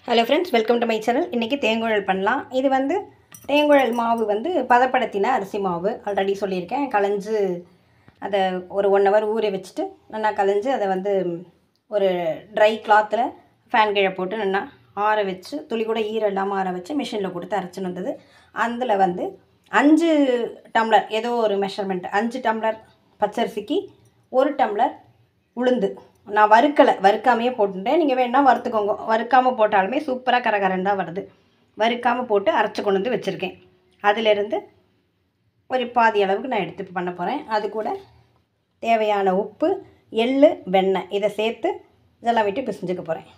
hello friends welcome to my channel இன்றைக்கி தேங்குழல் பண்ணலாம் இது வந்து தேங்குழல் மாவு வந்து பதப்படுத்தின அரிசி மாவு ஆல்ரெடி சொல்லியிருக்கேன் களைஞ்சு அதை ஒரு ஒன் ஹவர் ஊற வச்சுட்டு நல்லா களைஞ்சு அதை வந்து ஒரு ட்ரை கிளாத்தில் ஃபேன் கீழே போட்டு நல்லா ஆற வச்சு துளி கூட ஈரம் இல்லாமல் ஆற வச்சு மிஷினில் கொடுத்து அரைச்சின்னு வந்தது அதில் வந்து அஞ்சு டம்ளர் ஏதோ ஒரு மெஷர்மெண்ட் அஞ்சு டம்ளர் பச்சரிசிக்கு ஒரு டம்ளர் உளுந்து நான் வறுக்கலை வறுக்காமையே போட்டுட்டேன் நீங்கள் வேணால் வறுத்துக்கோங்க வறுக்காமல் போட்டாலுமே சூப்பராக கரகரண்டாக வருது வறுக்காமல் போட்டு அரைச்சி கொண்டு வந்து வச்சுருக்கேன் அதிலிருந்து ஒரு பாதி அளவுக்கு நான் எடுத்து பண்ண போகிறேன் அது கூட தேவையான உப்பு எள் வெண்ணெய் இதை சேர்த்து இதெல்லாம் விட்டு பிசைஞ்சுக்க போகிறேன்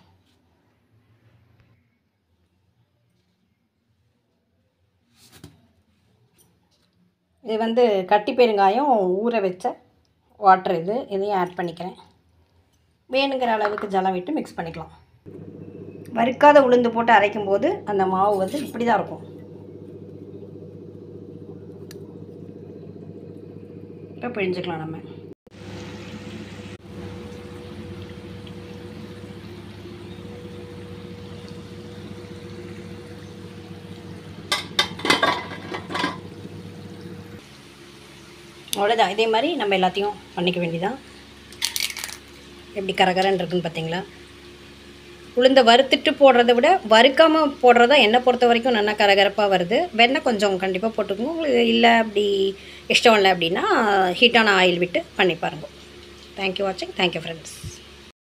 இது வந்து கட்டி பெருங்காயம் ஊற வச்ச வாட்டர் இது இதையும் ஆட் பண்ணிக்கிறேன் வேணுங்கிற அளவுக்கு ஜலம் விட்டு மிக்ஸ் பண்ணிக்கலாம் வறுக்காத உளுந்து போட்டு அரைக்கும் போது அந்த மாவு வந்து இப்படி தான் இருக்கும் இப்போ பிழிஞ்சுக்கலாம் நம்ம அவ்வளோதான் இதே மாதிரி நம்ம எல்லாத்தையும் பண்ணிக்க வேண்டியதான் எப்படி கரகரன்னு இருக்குன்னு பார்த்தீங்களா உளுந்தை வறுத்துட்டு போடுறத விட வறுக்காமல் போடுறதா என்னை பொறுத்த வரைக்கும் நல்லா கரகரப்பாக வருது வெண்ணெய் கொஞ்சம் கண்டிப்பாக போட்டுக்கோங்க உங்களுக்கு இல்லை அப்படி இஷ்டம் இல்லை அப்படின்னா ஹீட்டான ஆயில் விட்டு பண்ணி பாருங்க தேங்க்யூ வாட்சிங் தேங்க்யூ ஃப்ரெண்ட்ஸ்